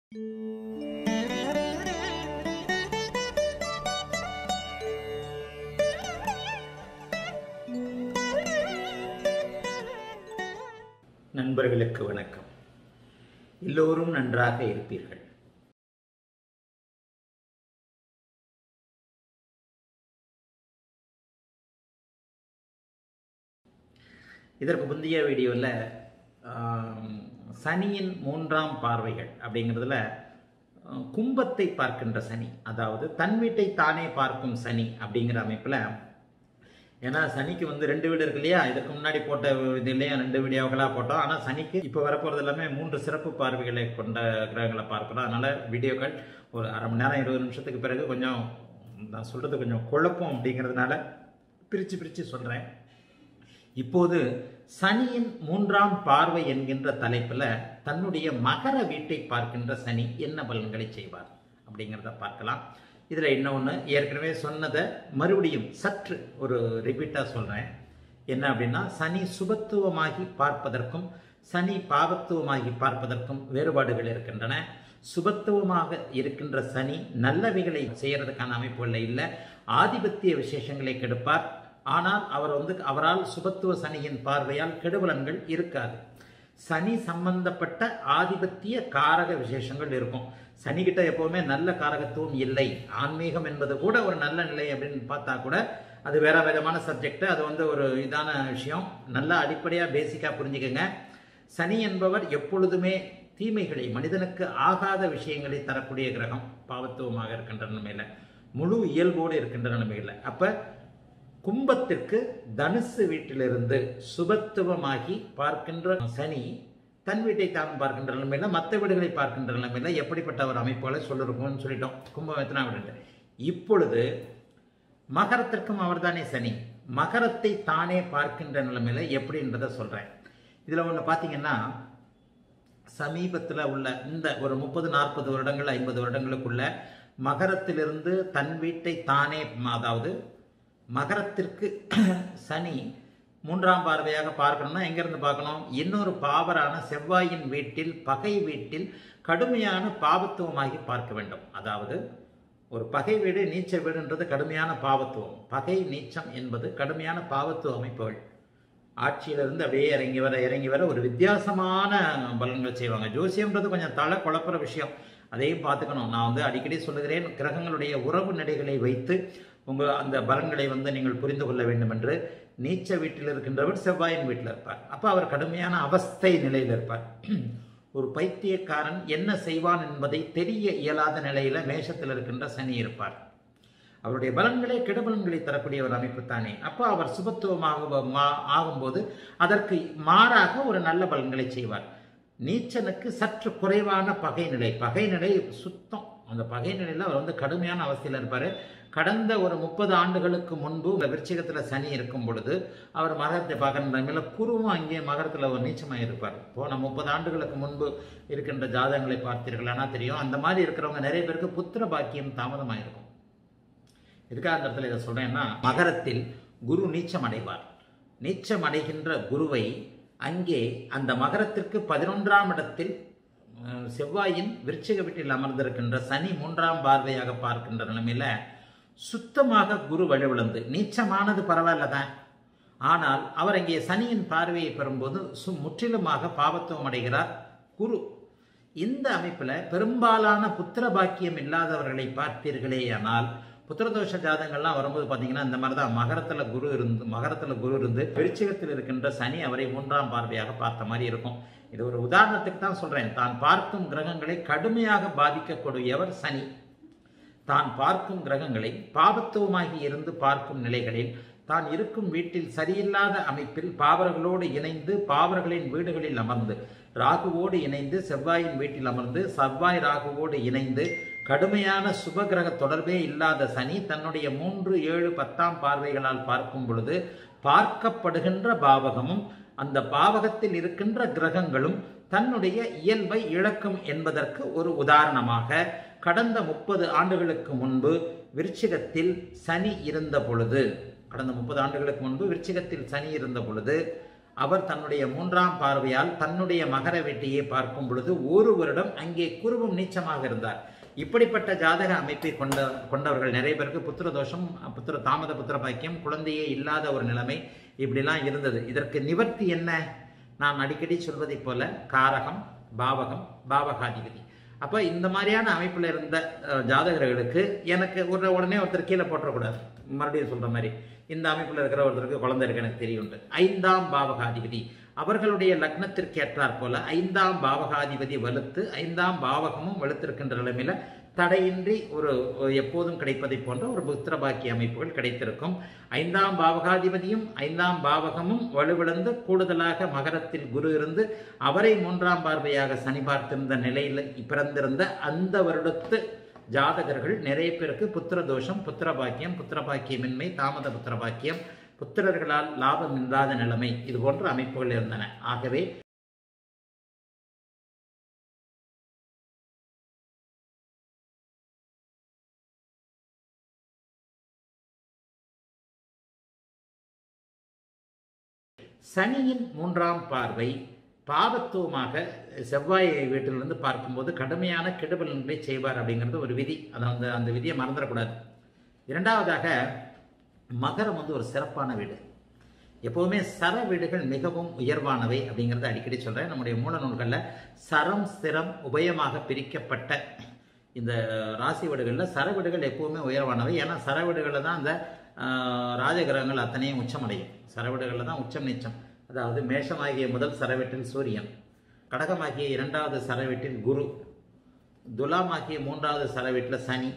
நண்பர்களுக்கு வணக்கம் எல்லோரும் நன்றாக இருப்பீர்கள் இதற்கு முந்தைய வீடியோவில் சனியின் மூன்றாம் பார்வைகள் அப்படிங்கிறதுல ஆஹ், கும்பத்தை பார்க்கின்ற சனி அதாவது தன் வீட்டை தானே பார்க்கும் சனி அப்படிங்கிற அமைப்பில் ஏன்னா சனிக்கு வந்து ரெண்டு வீடு இருக்கு இல்லையா இதுக்கு முன்னாடி போட்ட இதுலேயே ரெண்டு வீடியோக்களாக போட்டோம் ஆனால் சனிக்கு இப்போ வரப்போகிறது எல்லாமே மூன்று சிறப்பு பார்வைகளை கொண்ட கிரகங்களை பார்க்கிறோம் அதனால வீடியோக்கள் ஒரு அரை மணி நேரம் இருபது நிமிஷத்துக்கு பிறகு கொஞ்சம் நான் சொல்கிறது கொஞ்சம் குழப்பம் அப்படிங்கிறதுனால பிரித்து பிரித்து சொல்கிறேன் இப்போது சனியின் மூன்றாம் பார்வை என்கின்ற தலைப்பில் தன்னுடைய மகர வீட்டை பார்க்கின்ற சனி என்ன பலன்களை செய்வார் அப்படிங்கிறத பார்க்கலாம் இதில் இன்னொன்று ஏற்கனவே சொன்னதை மறுபடியும் சற்று ஒரு ரிப்பீட்டாக சொல்கிறேன் என்ன அப்படின்னா சனி சுபத்துவமாகி பார்ப்பதற்கும் சனி பாவத்துவமாகி பார்ப்பதற்கும் வேறுபாடுகள் இருக்கின்றன சுபத்துவமாக இருக்கின்ற சனி நல்லவைகளை செய்யறதுக்கான அமைப்புகளில் இல்லை ஆதிபத்திய விசேஷங்களை கெடுப்பார் ஆனால் அவர் வந்து அவரால் சுபத்துவ சனியின் பார்வையால் கெடுபலன்கள் இருக்காது சனி சம்பந்தப்பட்ட ஆதிபத்திய காரக விசேஷங்கள் இருக்கும் சனிக்கிட்ட எப்பவுமே நல்ல காரகத்துவம் இல்லை ஆன்மீகம் என்பது கூட ஒரு நல்ல நிலை அப்படின்னு பார்த்தா கூட அது வேற விதமான சப்ஜெக்ட் அது வந்து ஒரு இதான விஷயம் நல்லா அடிப்படையாக பேசிக்காக புரிஞ்சுக்கங்க சனி என்பவர் எப்பொழுதுமே தீமைகளை மனிதனுக்கு ஆகாத விஷயங்களை தரக்கூடிய கிரகம் பாவத்துவமாக இருக்கின்ற நிலைமையில முழு இயல்போடு இருக்கின்ற நிலைமையில அப்ப கும்பத்திற்கு தனுசு வீட்டிலிருந்து சுபத்துவமாகி பார்க்கின்ற சனி தன் வீட்டை தான் பார்க்கின்ற நிலைமையில மற்ற வீடுகளை பார்க்கின்ற நிலைமையில எப்படிப்பட்ட ஒரு அமைப்புகளை சொல்லிருக்கோம்னு சொல்லிட்டோம் கும்பம் எத்தனை வீடு இப்பொழுது மகரத்திற்கும் அவர்தானே சனி மகரத்தை தானே பார்க்கின்ற நிலைமையில எப்படின்றத சொல்றேன் இதுல ஒண்ணு பாத்தீங்கன்னா சமீபத்தில் உள்ள இந்த ஒரு முப்பது நாற்பது வருடங்கள் ஐம்பது வருடங்களுக்குள்ள மகரத்திலிருந்து தன் வீட்டை தானே அதாவது மகரத்திற்கு சனி மூன்றாம் பார்வையாக பார்க்கணும்னா எங்கிருந்து பார்க்கணும் இன்னொரு பாவரான செவ்வாயின் வீட்டில் பகை வீட்டில் கடுமையான பாவத்துவமாகி பார்க்க வேண்டும் அதாவது ஒரு பகை வீடு நீச்ச வீடுன்றது கடுமையான பாவத்துவம் பகை நீச்சம் என்பது கடுமையான பாவத்துவ அமைப்புகள் ஆட்சியிலிருந்து அப்படியே இறங்கி வர இறங்கி வர ஒரு வித்தியாசமான பலன்கள் செய்வாங்க ஜோசியம்ன்றது கொஞ்சம் தலை குழப்புற விஷயம் அதையும் பார்த்துக்கணும் நான் வந்து அடிக்கடி சொல்லுகிறேன் கிரகங்களுடைய உறவு நடைகளை வைத்து உங்கள் அந்த பலன்களை வந்து நீங்கள் புரிந்து கொள்ள வேண்டும் என்று நீச்ச வீட்டில் இருக்கின்றவர் செவ்வாயின் வீட்டில் இருப்பார் அப்போ அவர் கடுமையான அவஸ்தை நிலையில் இருப்பார் ஒரு பைத்தியக்காரன் என்ன செய்வான் என்பதை தெரிய இயலாத நிலையில மேஷத்தில் இருக்கின்ற சனி இருப்பார் அவருடைய பலன்களே கெடுபலன்களை தரக்கூடிய ஒரு அமைப்பு தானே அப்போ அவர் சுபத்துவமாக மா- ஆகும்போது அதற்கு மாறாக ஒரு நல்ல பலன்களை செய்வார் நீச்சனுக்கு சற்று குறைவான பகை நிலை பகை நிலை சுத்தம் அந்த பகை நிலையில் அவர் வந்து கடுமையான அவஸ்தையில் இருப்பார் கடந்த ஒரு முப்பது ஆண்டுகளுக்கு முன்பு இந்த விருச்சிகத்தில் சனி இருக்கும் பொழுது அவர் மகரத்தை பார்க்குற நிலைமையில குருவும் அங்கே மகரத்தில் ஒரு நீச்சமாக இருப்பார் போன முப்பது ஆண்டுகளுக்கு முன்பு இருக்கின்ற ஜாதகங்களை பார்த்தீர்களானா தெரியும் அந்த மாதிரி இருக்கிறவங்க நிறைய பேருக்கு புத்திர பாக்கியம் தாமதமாக இருக்கும் எதுக்காக அந்த இடத்துல இதை சொல்றேன்னா மகரத்தில் குரு நீச்சம் அடைவார் நீச்சம் அடைகின்ற குருவை அங்கே அந்த மகரத்திற்கு பதினொன்றாம் இடத்தில் அஹ், செவ்வாயின் விருச்சிக வீட்டில் அமர்ந்திருக்கின்ற சனி மூன்றாம் பார்வையாக பார்க்கின்ற நிலைமையில சுத்தமாக குரு வலுவிழந்து நீச்சமானது பரவாயில்ல தான் ஆனால் அவர் அங்கே சனியின் பார்வையை பெறும்போது சு முற்றிலுமாக பாவத்துவம் அடைகிறார் குரு இந்த அமைப்பில் பெரும்பாலான புத்திர பாக்கியம் இல்லாதவர்களை பார்த்தீர்களேயானால் புத்திரதோஷ ஜாதகங்கள்லாம் வரும்போது பார்த்தீங்கன்னா இந்த மாதிரி தான் மகரத்தில் குரு இருந்து மகரத்தில் குரு இருந்து விருச்சிகத்தில் இருக்கின்ற சனி அவரை மூன்றாம் பார்வையாக பார்த்த மாதிரி இருக்கும் இது ஒரு உதாரணத்துக்கு தான் சொல்றேன் தான் பார்க்கும் கிரகங்களை கடுமையாக பாதிக்கக்கூடியவர் சனி தான் பார்க்கும் கிரகங்களை பாபத்துவமாகி இருந்து பார்க்கும் நிலைகளில் தான் இருக்கும் வீட்டில் சரியில்லாத அமைப்பில் பாவர்களோடு இணைந்து பாவர்களின் வீடுகளில் அமர்ந்து ராகுவோடு இணைந்து செவ்வாயின் வீட்டில் அமர்ந்து செவ்வாய் ராகுவோடு இணைந்து கடுமையான சுபகிரக தொடர்பே இல்லாத சனி தன்னுடைய மூன்று ஏழு பத்தாம் பார்வைகளால் பார்க்கும் பொழுது பார்க்கப்படுகின்ற பாவகமும் அந்த பாவகத்தில் இருக்கின்ற கிரகங்களும் தன்னுடைய இயல்பை இழக்கும் என்பதற்கு ஒரு உதாரணமாக கடந்த முப்பது ஆண்டுகளுக்கு முன்பு விருச்சிகத்தில் சனி இருந்த பொழுது கடந்த முப்பது ஆண்டுகளுக்கு முன்பு விருச்சிகத்தில் சனி இருந்த பொழுது அவர் தன்னுடைய மூன்றாம் பார்வையால் தன்னுடைய மகர வீட்டையே பார்க்கும் பொழுது ஒரு வருடம் அங்கே குருவும் நீச்சமாக இருந்தார் இப்படிப்பட்ட ஜாதக அமைப்பை கொண்ட கொண்டவர்கள் நிறைய பேருக்கு புத்திர தோஷம் புத்திர தாமத புத்திர பாக்கியம் குழந்தையே இல்லாத ஒரு நிலைமை இப்படிலாம் இருந்தது இதற்கு நிவர்த்தி என்ன நான் அடிக்கடி சொல்வதைப் போல காரகம் பாவகம் பாவகாதிபதி அப்போ இந்த மாதிரியான அமைப்பில் இருந்த அஹ், ஜாதகர்களுக்கு எனக்கு ஒரு உடனே ஒருத்தர் கீழே போட்டக்கூடாது மறுபடியும் சொல்ற மாதிரி இந்த அமைப்பில் இருக்கிற ஒருத்தருக்கு குழந்தை இருக்கு எனக்கு தெரியுண்டு ஐந்தாம் பாவகாதிபதி அவர்களுடைய லக்னத்திற்கு ஏற்றாற் போல ஐந்தாம் பாவகாதிபதி வலுத்து ஐந்தாம் பாவகமும் வலுத்திருக்கின்ற நிலைமையில தடையின்றி ஒரு ஒரு எப்போதும் கிடைப்பதை போன்ற ஒரு புத்திர பாக்கிய அமைப்புகள் கிடைத்திருக்கும் ஐந்தாம் பாவகாதிபதியும் ஐந்தாம் பாவகமும் வலுவிழந்து கூடுதலாக மகரத்தில் குரு இருந்து அவரை மூன்றாம் பார்வையாக சனி பார்த்திருந்த நிலையில் பிறந்திருந்த அந்த வருடத்து ஜாதகர்கள் நிறைய பேருக்கு புத்திர தோஷம் புத்திர பாக்கியம் புத்திர பாக்கியமின்மை தாமத புத்திர பாக்கியம் புத்திரர்களால் லாபம் இல்லாத நிலைமை இது போன்ற அமைப்புகள் இருந்தன ஆகவே சனியின் மூன்றாம் பார்வை பாவத்துவமாக செவ்வாய் வீட்டிலிருந்து பார்க்கும்போது கடுமையான கெடுபலன்களை செய்வார் அப்படிங்கிறது ஒரு விதி அதை வந்து அந்த விதியை மறந்துடக்கூடாது இரண்டாவதாக மகரம் வந்து ஒரு சிறப்பான வீடு எப்போதுமே சர வீடுகள் மிகவும் உயர்வானவை அப்படிங்கிறத அடிக்கடி சொல்கிறேன் நம்முடைய மூல நூல்களில் சரம் ஸ்திரம் உபயமாக பிரிக்கப்பட்ட இந்த ராசி வீடுகளில் சர வீடுகள் எப்போவுமே உயர்வானவை ஏன்னா சர வீடுகளில் தான் அந்த ஆஹ், ராஜகிரகங்கள் அத்தனையும் உச்சமடையும் சர வீடுகளில் தான் உச்சம் நீச்சம் அதாவது மேஷமாகிய முதல் சரவீட்டில் சூரியன் கடகமாகிய இரண்டாவது சரவீட்டில் குரு துலாமாகிய மூன்றாவது சரவீட்டில் சனி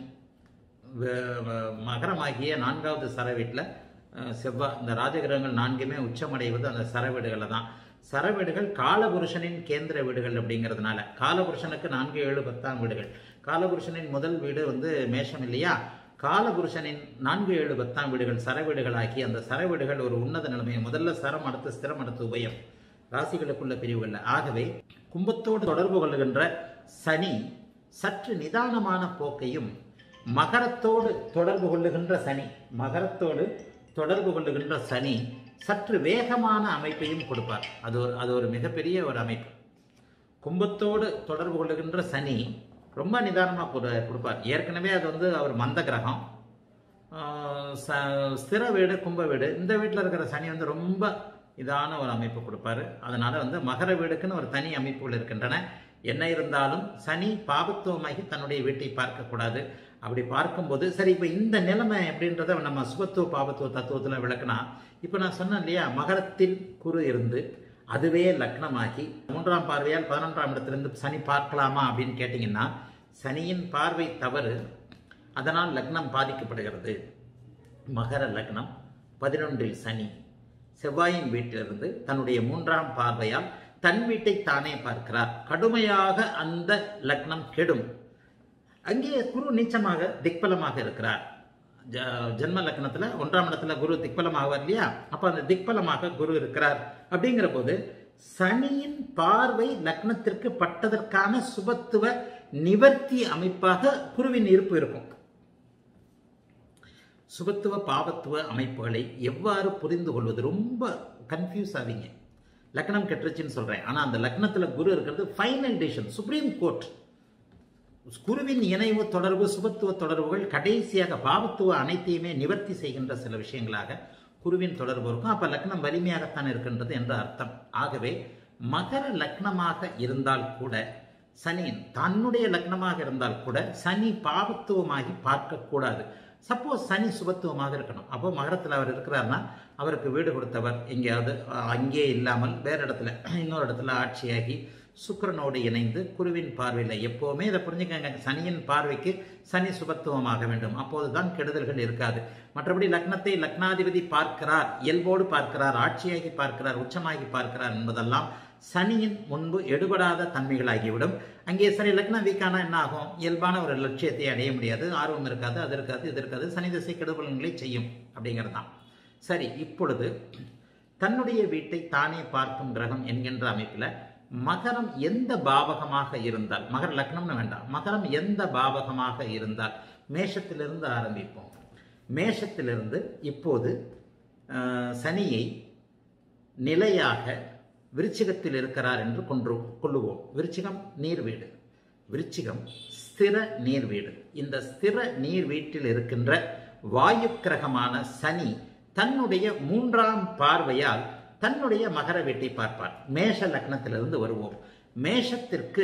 வ- வ- மகரமாகிய நான்காவது சரவீட்டில் செவ்வாய் இந்த ராஜகிரகங்கள் நான்குமே உச்சமடைவது அந்த சரவீடுகளில் தான் சரவீடுகள் காலபுருஷனின் கேந்திர வீடுகள் அப்படிங்கிறதுனால காலபுருஷனுக்கு நான்கு ஏழு பத்தாம் வீடுகள் காலபுருஷனின் முதல் வீடு வந்து மேஷம் இல்லையா காலபுருஷனின் நான்கு ஏழு பத்தாம் வீடுகள் சரவீடுகளாகி அந்த சரவீடுகள் ஒரு உன்னத நிலைமை முதல்ல சரம் அடுத்து ஸ்திரம் அடுத்து உபயம் ராசிகளுக்குள்ள பிரிவுகள் ஆகவே கும்பத்தோடு தொடர்பு கொள்ளுகின்ற சனி சற்று நிதானமான போக்கையும் மகரத்தோடு தொடர்பு கொள்ளுகின்ற சனி மகரத்தோடு தொடர்பு கொள்ளுகின்ற சனி சற்று வேகமான அமைப்பையும் கொடுப்பார் அது ஒரு அது ஒரு மிகப்பெரிய ஒரு அமைப்பு கும்பத்தோடு தொடர்பு கொள்ளுகின்ற சனி ரொம்ப நிதானமாக கொடுப்பார் ஏற்கனவே அது வந்து அவர் மந்த கிரகம் ஆஹ் ச- ஸ்திர வீடு கும்ப வீடு இந்த வீட்டில் இருக்கிற சனி வந்து ரொம்ப இதான ஒரு அமைப்பு கொடுப்பாரு அதனால வந்து மகர வீடுக்குன்னு ஒரு தனி அமைப்புகள் இருக்கின்றன என்ன இருந்தாலும் சனி பாபத்துவமாகி தன்னுடைய வீட்டை பார்க்கக்கூடாது அப்படி பார்க்கும்போது சரி இப்போ இந்த நிலைமை அப்படின்றத நம்ம சுபத்துவ பாபத்துவ தத்துவத்தில் விளக்குனா இப்போ நான் சொன்னேன் இல்லையா மகரத்தில் குரு இருந்து அதுவே லக்னமாகி மூன்றாம் பார்வையால் பதினொன்றாம் இடத்திலிருந்து சனி பார்க்கலாமா அப்படின்னு கேட்டிங்கன்னா சனியின் பார்வை தவறு அதனால் லக்னம் பாதிக்கப்படுகிறது மகர லக்னம் பதினொன்றில் சனி செவ்வாயின் வீட்டிலிருந்து தன்னுடைய மூன்றாம் பார்வையால் தன் வீட்டை தானே பார்க்கிறார் கடுமையாக அந்த லக்னம் கெடும் அங்கே குரு நீச்சமாக திக்பலமாக இருக்கிறார் ஜ- ஜென்ம லக்னத்துல ஒன்றாம் இடத்துல குரு திக்பலமாகவர் இல்லையா அப்ப அந்த திக்பலமாக குரு இருக்கிறார் அப்படிங்கிற போது சனியின் பார்வை லக்னத்திற்கு பட்டதற்கான சுபத்துவ நிவர்த்தி அமைப்பாக குருவின் இருப்பு இருக்கும் சுபத்துவ பாவத்துவ அமைப்புகளை எவ்வாறு புரிந்து கொள்வது ரொம்ப கன்ஃபியூஸ் ஆவீங்க லக்னம் கெட்டுருச்சுன்னு சொல்றேன் ஆனா அந்த லக்னத்துல குரு இருக்கிறது ஃபைனல் டிசிஷன் சுப்ரீம் கோர்ட் குருவின் இணைவு தொடர்பு சுபத்துவ தொடர்புகள் கடைசியாக பாவத்துவ அனைத்தையுமே நிவர்த்தி செய்கின்ற சில விஷயங்களாக குருவின் தொடர்பு இருக்கும் அப்ப லக்னம் வலிமையாகத்தான் இருக்கின்றது என்ற அர்த்தம் ஆகவே மகர லக்னமாக இருந்தால் கூட சனியின் தன்னுடைய லக்னமாக இருந்தால் கூட சனி பாவத்துவமாகி பார்க்கக்கூடாது சப்போஸ் சனி சுபத்துவமாக இருக்கணும் அப்போ மகரத்தில் அவர் இருக்கிறார்னா அவருக்கு வீடு கொடுத்தவர் எங்கேயாவது அஹ், அங்கே இல்லாமல் வேற இடத்துல இன்னொரு இடத்துல ஆட்சியாகி சுக்கிரனோடு இணைந்து குருவின் பார்வையில் எப்போவுமே இதை புரிஞ்சுக்கங்க சனியின் பார்வைக்கு சனி சுபத்துவமாக வேண்டும் அப்போதுதான் கெடுதல்கள் இருக்காது மற்றபடி லக்னத்தை லக்னாதிபதி பார்க்கிறார் இயல்போடு பார்க்கிறார் ஆட்சியாகி பார்க்கிறார் உச்சமாகி பார்க்கிறார் என்பதெல்லாம் சனியின் முன்பு எடுபடாத தன்மைகளாகிவிடும் அங்கே சரி லக்னம் வீக்கானா என்ன ஆகும் இயல்பான ஒரு லட்சியத்தை அடைய முடியாது ஆர்வம் இருக்காது அது இருக்காது இது இருக்காது சனி திசை கெடுபலன்களை செய்யும் அப்படிங்கிறது தான் சரி இப்பொழுது தன்னுடைய வீட்டை தானே பார்க்கும் கிரகம் என்கின்ற அமைப்பில் மகரம் எந்த பாவகமாக இருந்தால் மகர லக்னம்னு வேண்டாம் மகரம் எந்த பாவகமாக இருந்தால் மேஷத்திலிருந்து ஆரம்பிப்போம் மேஷத்திலிருந்து இப்போது அஹ், சனியை நிலையாக விருச்சிகத்தில் இருக்கிறார் என்று கொன்று கொள்ளுவோம் விருச்சிகம் நீர் வீடு விருச்சிகம் ஸ்திர நீர் வீடு இந்த ஸ்திர நீர் வீட்டில் இருக்கின்ற வாயு கிரகமான சனி தன்னுடைய மூன்றாம் பார்வையால் தன்னுடைய மகர வீட்டை பார்ப்பார் மேஷ லக்னத்திலிருந்து வருவோம் மேஷத்திற்கு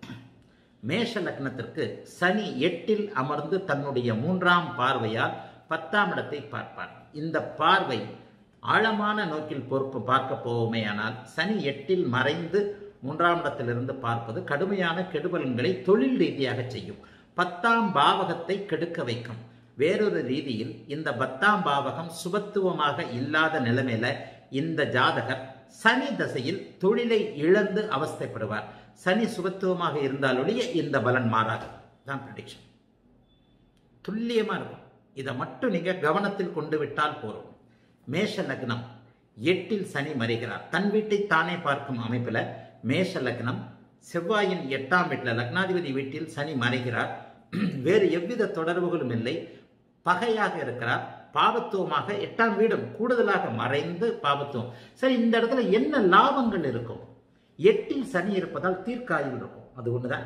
மேஷ லக்னத்திற்கு சனி எட்டில் அமர்ந்து தன்னுடைய மூன்றாம் பார்வையால் பத்தாம் இடத்தை பார்ப்பார் இந்த பார்வை ஆழமான நோக்கில் பொறுப்பு பார்க்க போவோமேயானால் சனி எட்டில் மறைந்து மூன்றாம் இடத்திலிருந்து பார்ப்பது கடுமையான கெடுபலன்களை தொழில் ரீதியாக செய்யும் பத்தாம் பாவகத்தை கெடுக்க வைக்கும் வேறொரு ரீதியில் இந்த பத்தாம் பாவகம் சுபத்துவமாக இல்லாத நிலைமையில இந்த ஜாதகர் சனி தசையில் தொழிலை இழந்து அவஸ்தைப்படுவார் சனி சுபத்துவமாக இருந்தாலொழிய இந்த பலன் மாறாது தான் ப்ரிடிக்ஷன் துல்லியமா இருக்கும் இதை மட்டும் நீங்க கவனத்தில் கொண்டு விட்டால் போறோம் மேஷ லக்னம் எட்டில் சனி மறைகிறார் தன் வீட்டை தானே பார்க்கும் அமைப்புல மேஷ லக்னம் செவ்வாயின் எட்டாம் வீட்டில் லக்னாதிபதி வீட்டில் சனி மறைகிறார் வேறு எவ்வித தொடர்புகளும் இல்லை பகையாக இருக்கிறார் பாவத்துவமாக எட்டாம் வீடும் கூடுதலாக மறைந்து பாவத்துவம் சரி இந்த இடத்துல என்ன லாபங்கள் இருக்கும் எட்டில் சனி இருப்பதால் தீர்க்காயுள் இருக்கும் அது ஒண்ணுதான்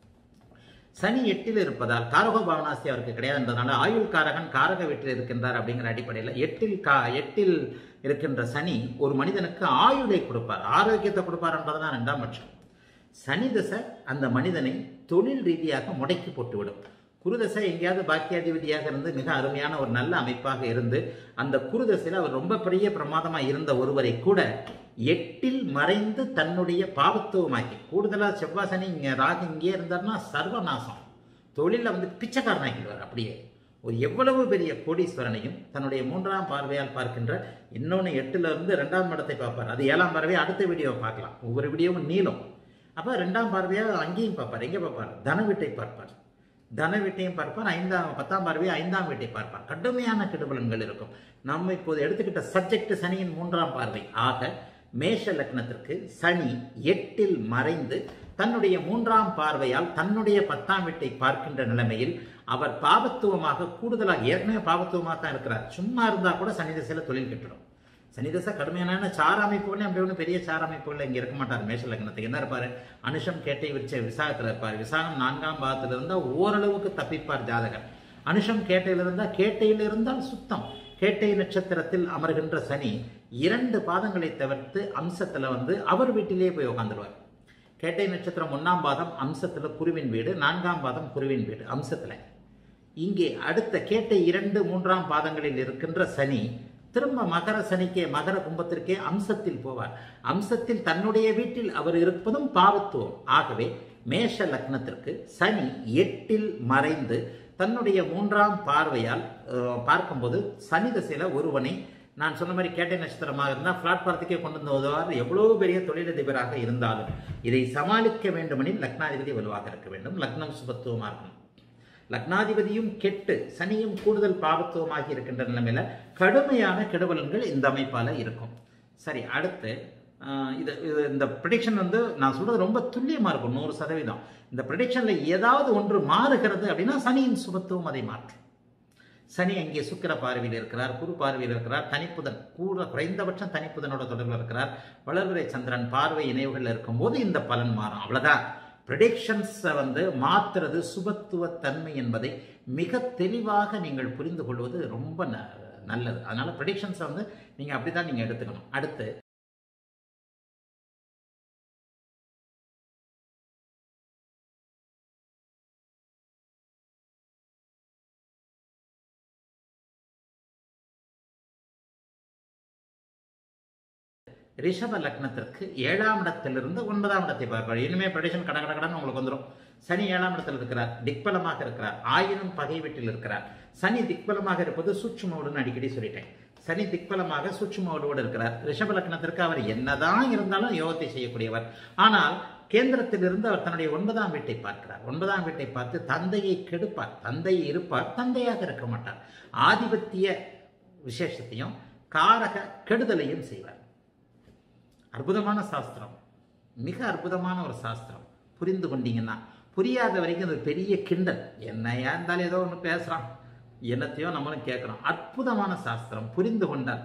சனி எட்டில் இருப்பதால் காரக பாவனாசி அவருக்கு கிடையாதுன்றதுனால ஆயுள் காரகன் காரக வீட்டில் இருக்கின்றார் அப்படிங்கிற அடிப்படையில் எட்டில் கா எட்டில் இருக்கின்ற சனி ஒரு மனிதனுக்கு ஆயுளை கொடுப்பார் ஆரோக்கியத்தை கொடுப்பார்ன்றதுதான் ரெண்டாம் பட்சம் சனி தசை அந்த மனிதனை தொழில் ரீதியாக முடக்கி போட்டுவிடும் குருதசை எங்கேயாவது பாக்கியாதிபதியாக இருந்து மிக அருமையான ஒரு நல்ல அமைப்பாக இருந்து அந்த குருதசையில் அவர் ரொம்ப பெரிய பிரமாதமா இருந்த ஒருவரை கூட எட்டில் மறைந்து தன்னுடைய பாவத்துவமாக்கி கூடுதலா செவ்வாய் சனி இங்க ராகு இங்கே இருந்தார்னா சர்வநாசம் தொழில வந்து பிச்சைக்காரனாக்கிடுவார் அப்படியே ஒரு எவ்வளவு பெரிய கோடீஸ்வரனையும் தன்னுடைய மூன்றாம் பார்வையால் பார்க்கின்ற இன்னொன்று எட்டுல இருந்து ரெண்டாம் இடத்தை பார்ப்பார் அது ஏழாம் பார்வையை அடுத்த வீடியோவை பார்க்கலாம் ஒவ்வொரு வீடியோவும் நீளும் அப்ப ரெண்டாம் பார்வையாக அங்கேயும் பார்ப்பார் எங்கே பார்ப்பார் தன வீட்டை பார்ப்பார் தன வீட்டையும் பார்ப்பார் ஐந்தாம் பத்தாம் பார்வையை ஐந்தாம் வீட்டை பார்ப்பார் கடுமையான கெடுபலன்கள் இருக்கும் நம்ம இப்போது எடுத்துக்கிட்ட சப்ஜெக்ட் சனியின் மூன்றாம் பார்வை ஆக மேஷ லக்னத்திற்கு சனி எட்டில் மறைந்து தன்னுடைய மூன்றாம் பார்வையால் தன்னுடைய பத்தாம் வீட்டை பார்க்கின்ற நிலைமையில் அவர் பாவத்துவமாக கூடுதலாக ஏற்கனவே பாவத்துவமாக தான் இருக்கிறார் சும்மா இருந்தா கூட சனி திசையில தொழில் கெட்டுடும் சனி தசை கடுமையான சார அமைப்புகளே அப்படி ஒன்றும் பெரிய சார அமைப்புகள் இங்கே இருக்க மாட்டார் மேஷ லக்னத்துக்கு என்ன இருப்பார் அனுஷம் கேட்டை விரிச்ச விசாகத்தில் இருப்பார் விசாகம் நான்காம் பாகத்தில் இருந்தால் ஓரளவுக்கு தப்பிப்பார் ஜாதகர் அனுஷம் கேட்டையில் இருந்தால் கேட்டையில் இருந்தால் சுத்தம் கேட்டை நட்சத்திரத்தில் அமர்கின்ற சனி இரண்டு பாதங்களை தவிர்த்து அம்சத்தில் வந்து அவர் வீட்டிலேயே போய் உட்காந்துருவார் கேட்டை நட்சத்திரம் ஒன்றாம் பாதம் அம்சத்தில் குருவின் வீடு நான்காம் பாதம் குருவின் வீடு அம்சத்தில் இங்கே அடுத்த கேட்டை இரண்டு மூன்றாம் பாதங்களில் இருக்கின்ற சனி திரும்ப மகர சனிக்கே மகர கும்பத்திற்கே அம்சத்தில் போவார் அம்சத்தில் தன்னுடைய வீட்டில் அவர் இருப்பதும் பாவத்துவம் ஆகவே மேஷ லக்னத்திற்கு சனி எட்டில் மறைந்து தன்னுடைய மூன்றாம் பார்வையால் அஹ், பார்க்கும்போது சனி திசையில ஒருவனை நான் சொன்ன மாதிரி கேட்டை நட்சத்திரமாக இருந்தால் பிளாட்பாரத்துக்கே கொண்டு வந்து உதவார் எவ்வளவு பெரிய தொழிலதிபராக இருந்தாலும் இதை சமாளிக்க வேண்டுமெனில் லக்னாதிபதி வலுவாக இருக்க வேண்டும் லக்னம் சுபத்துவமாக இருக்கணும் லக்னாதிபதியும் கெட்டு சனியும் கூடுதல் பாவத்துவமாகி இருக்கின்ற நிலைமையில கடுமையான கெடுபலன்கள் இந்த அமைப்பால இருக்கும் சரி அடுத்து ஆஹ், இது இது இந்த ப்ரிடிக்ஷன் வந்து நான் சொல்றது ரொம்ப துல்லியமா இருக்கும் நூறு சதவீதம் இந்த ப்ரிடிக்ஷன்ல ஏதாவது ஒன்று மாறுகிறது அப்படின்னா சனியின் சுபத்துவம் அதை மாற்றும் சனி அங்கே சுக்கிர பார்வையில் இருக்கிறார் குரு பார்வையில் இருக்கிறார் தனிப்புதன் கூட குறைந்தபட்சம் தனிப்புதனோட தொடர்பில் இருக்கிறார் வளர்பிறை சந்திரன் பார்வை இணைவுகள் இருக்கும்போது இந்த பலன் மாறும் அவ்வளவுதான் ப்ரிடிக்ஷன்ஸை வந்து மாத்துறது சுபத்துவ தன்மை என்பதை மிக தெளிவாக நீங்கள் புரிந்து கொள்வது ரொம்ப ந- நல்லது அதனால ப்ரிடிக்ஷன்ஸை வந்து நீங்க அப்படிதான் நீங்க எடுத்துக்கணும் அடுத்து ரிஷப லக்னத்திற்கு ஏழாம் இடத்திலிருந்து ஒன்பதாம் இடத்தை பார்ப்பார் இனிமே ப்ரெடிஷன் கட கட கடன்னு உங்களுக்கு வந்துடும் சனி ஏழாம் இடத்தில் இருக்கிறார் திக்பலமாக இருக்கிறார் ஆயினும் பகை வீட்டில் இருக்கிறார் சனி திக்பலமாக இருப்பது சூட்சுமோடுன்னு அடிக்கடி சொல்லிட்டேன் சனி திக்பலமாக சூட்சுமோடு இருக்கிறார் ரிஷப லக்னத்திற்கு அவர் என்னதான் இருந்தாலும் யோகத்தை செய்யக்கூடியவர் ஆனால் கேந்திரத்திலிருந்து அவர் தன்னுடைய ஒன்பதாம் வீட்டை பார்க்கிறார் ஒன்பதாம் வீட்டை பார்த்து தந்தையை கெடுப்பார் தந்தை இருப்பார் தந்தையாக இருக்க மாட்டார் ஆதிபத்திய விசேஷத்தையும் காரக கெடுதலையும் செய்வார் அற்புதமான சாஸ்திரம் மிக அற்புதமான ஒரு சாஸ்திரம் புரிந்து கொண்டீங்கன்னா புரியாத வரைக்கும் அது பெரிய கிண்டல் என்னையா இருந்தாலும் ஏதோ ஒன்று பேசுகிறான் என்னத்தையோ நம்மளும் கேட்குறோம் அற்புதமான சாஸ்திரம் புரிந்து கொண்டால்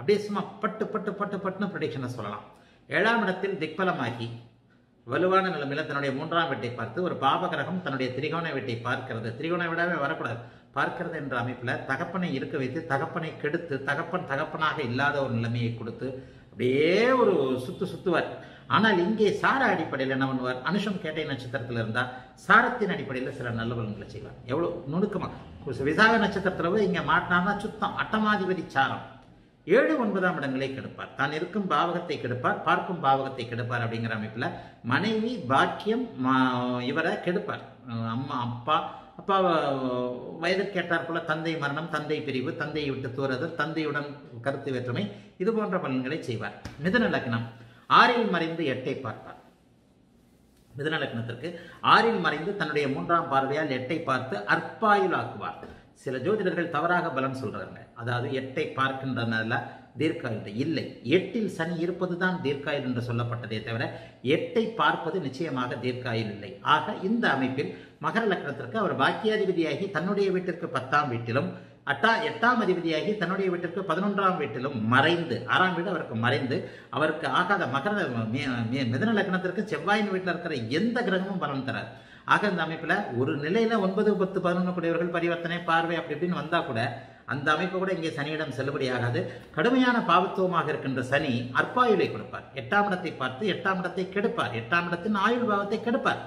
அப்படியே சும்மா பட்டு பட்டு பட்டு பட்டுன்னு ப்ரொடிக்ஷனை சொல்லலாம் ஏழாம் இடத்தில் திக்பலமாகி வலுவான நிலைமையில தன்னுடைய மூன்றாம் வீட்டை பார்த்து ஒரு பாபகிரகம் தன்னுடைய திரிகோண வீட்டை பார்க்கிறது திரிகோண விடாவே வரக்கூடாது பார்க்கிறது என்ற அமைப்பில் தகப்பனை இருக்க வைத்து தகப்பனை கெடுத்து தகப்பன் தகப்பனாக இல்லாத ஒரு நிலைமையை கொடுத்து அப்படியே ஒரு சுத்து சுத்துவார் ஆனால் இங்கே சார அடிப்படையில் என்ன பண்ணுவார் அனுஷம் கேட்டை நட்சத்திரத்தில் இருந்தால் சாரத்தின் அடிப்படையில் சில நல்ல பலன்களை செய்வார் எவ்வளோ நுணுக்கமாக விசாக நட்சத்திரத்தில் இங்கே மாட்டினார்னா சுத்தம் அட்டமாதிபதி சாரம் ஏழு ஒன்பதாம் இடங்களை கெடுப்பார் தான் இருக்கும் பாவகத்தை கெடுப்பார் பார்க்கும் பாவகத்தை கெடுப்பார் அப்படிங்கிற அமைப்பில் மனைவி பாக்கியம் மா- இவரை கெடுப்பார் அஹ் அம்மா அப்பா அப்பா வயது கேட்டார் போல தந்தை மரணம் தந்தை பிரிவு தந்தையை விட்டு தூறுதல் தந்தையுடன் கருத்து வேற்றுமை இது போன்ற பலன்களை செய்வார் மிதுன லக்னம் ஆறில் மறைந்து எட்டை பார்ப்பார் மிதுன லக்னத்திற்கு ஆறில் மறைந்து தன்னுடைய மூன்றாம் பார்வையால் எட்டை பார்த்து அற்பாயுளாக்குவார் சில ஜோதிடர்கள் தவறாக பலன் சொல்றாங்க அதாவது எட்டை பார்க்கின்றனால தீர்க்காயுள் இல்லை எட்டில் சனி இருப்பதுதான் தீர்க்காயுள் என்று சொல்லப்பட்டதே தவிர எட்டை பார்ப்பது நிச்சயமாக தீர்க்காயுள் இல்லை ஆக இந்த அமைப்பில் மகர லக்னத்திற்கு அவர் பாக்கியாதிபதியாகி தன்னுடைய வீட்டிற்கு பத்தாம் வீட்டிலும் அட்டா எட்டாம் அதிபதியாகி தன்னுடைய வீட்டிற்கு பதினொன்றாம் வீட்டிலும் மறைந்து ஆறாம் வீடு அவருக்கு மறைந்து அவருக்கு ஆகாத மகர மி- மி- மிதுன லக்னத்திற்கு செவ்வாயின் வீட்டில் இருக்கிற எந்த கிரகமும் பலன் தராது ஆக இந்த அமைப்புல ஒரு நிலையில ஒன்பது பத்து பதினொன்று கூடியவர்கள் பரிவர்த்தனை பார்வை அப்படி இப்படின்னு வந்தா கூட அந்த அமைப்பு கூட இங்கே சனியிடம் செல்லுபடியாகாது கடுமையான பாவத்துவமாக இருக்கின்ற சனி அற்பாயுளை கொடுப்பார் எட்டாம் இடத்தை பார்த்து எட்டாம் இடத்தை கெடுப்பார் எட்டாம் இடத்தின் ஆயுள் பாவத்தை கெடுப்பார்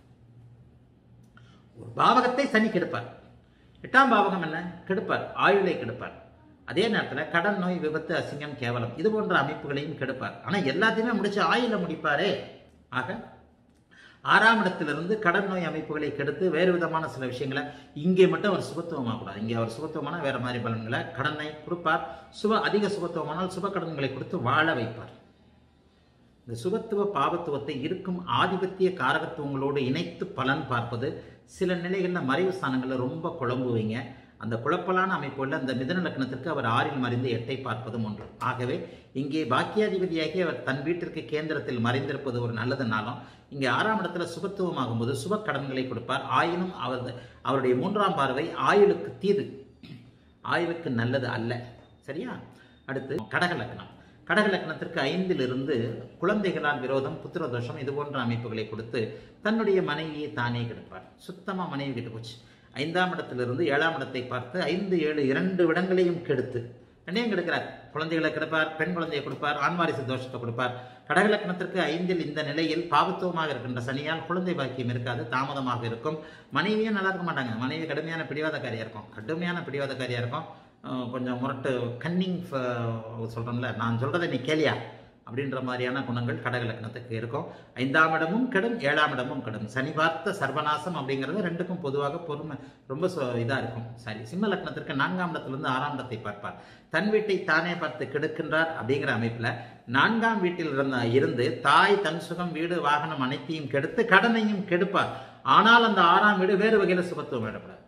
ஒரு பாவகத்தை சனி கெடுப்பார் எட்டாம் பாவகம் என்ன கெடுப்பார் ஆயுளை கெடுப்பார் அதே நேரத்தில் கடன் நோய் விபத்து அசிங்கம் கேவலம் இது போன்ற அமைப்புகளையும் கெடுப்பார் ஆனால் எல்லாத்தையுமே முடிச்சு ஆயுள முடிப்பாரே ஆக ஆறாம் இடத்திலிருந்து கடன் நோய் அமைப்புகளை கெடுத்து வேறு விதமான சில விஷயங்களை இங்கே மட்டும் அவர் சுபத்துவமாக கூடாது இங்கே அவர் சுபத்துவமான வேற மாதிரி பலன்களை கடனை கொடுப்பார் சுப அதிக சுபத்துவமானால் சுப கடன்களை கொடுத்து வாழ வைப்பார் இந்த சுபத்துவ பாவத்துவத்தை இருக்கும் ஆதிபத்திய காரகத்துவங்களோடு இணைத்து பலன் பார்ப்பது சில நிலைகளில் மறைவு ஸ்தானங்களில் ரொம்ப குழம்புவீங்க அந்த குழப்பலான அமைப்புள்ள அந்த மிதன லக்னத்திற்கு அவர் ஆறில் மறைந்து எட்டை பார்ப்பதும் ஒன்று ஆகவே இங்கே பாக்கியாதிபதியாகி அவர் தன் வீட்டிற்கு கேந்திரத்தில் மறைந்திருப்பது ஒரு நல்லதுனாலும் இங்கே ஆறாம் இடத்துல சுபத்துவமாகும் போது சுப கடன்களை கொடுப்பார் ஆயினும் அவர் அவருடைய மூன்றாம் பார்வை ஆயுளுக்கு தீது ஆயுளுக்கு நல்லது அல்ல சரியா அடுத்து கடக லக்னம் கடக லக்னத்திற்கு ஐந்திலிருந்து குழந்தைகளால் விரோதம் புத்திர தோஷம் இது போன்ற அமைப்புகளை கொடுத்து தன்னுடைய மனைவியை தானே கெடுப்பார் சுத்தமா மனைவி கிட்ட போச்சு ஐந்தாம் இடத்திலிருந்து ஏழாம் இடத்தை பார்த்து ஐந்து ஏழு இரண்டு இடங்களையும் கெடுத்து ரெண்டையும் கெடுக்கிறார் குழந்தைகளை கெடுப்பார் பெண் குழந்தையை கொடுப்பார் ஆண்வாரிசு தோஷத்தை கொடுப்பார் கடக லக்னத்திற்கு ஐந்தில் இந்த நிலையில் பாவத்துவமாக இருக்கின்ற சனியால் குழந்தை பாக்கியம் இருக்காது தாமதமாக இருக்கும் மனைவியும் நல்லா இருக்க மாட்டாங்க மனைவி கடுமையான பிடிவாதக்காரியா இருக்கும் கடுமையான பிடிவாதக்காரியா இருக்கும் அஹ் கொஞ்சம் முரட்டு கன்னிங் சொல்றோம்ல நான் சொல்றதை நீ கேளியா அப்படின்ற மாதிரியான குணங்கள் கடக லக்னத்துக்கு இருக்கும் ஐந்தாம் இடமும் கெடும் ஏழாம் இடமும் கெடும் சனி பார்த்த சர்வநாசம் அப்படிங்கிறது ரெண்டுக்கும் பொதுவாக பொறுமை ரொம்ப சொ- இதா இருக்கும் சரி சிம்ம லக்னத்திற்கு நான்காம் இடத்திலிருந்து ஆறாம் இடத்தை பார்ப்பார் தன் வீட்டை தானே பார்த்து கெடுக்கின்றார் அப்படிங்கிற அமைப்புல நான்காம் வீட்டில் இருந்த இருந்து தாய் தன் சுகம் வீடு வாகனம் அனைத்தையும் கெடுத்து கடனையும் கெடுப்பார் ஆனால் அந்த ஆறாம் வீடு வேறு வகையில சுபத்துவம் இடப்படாது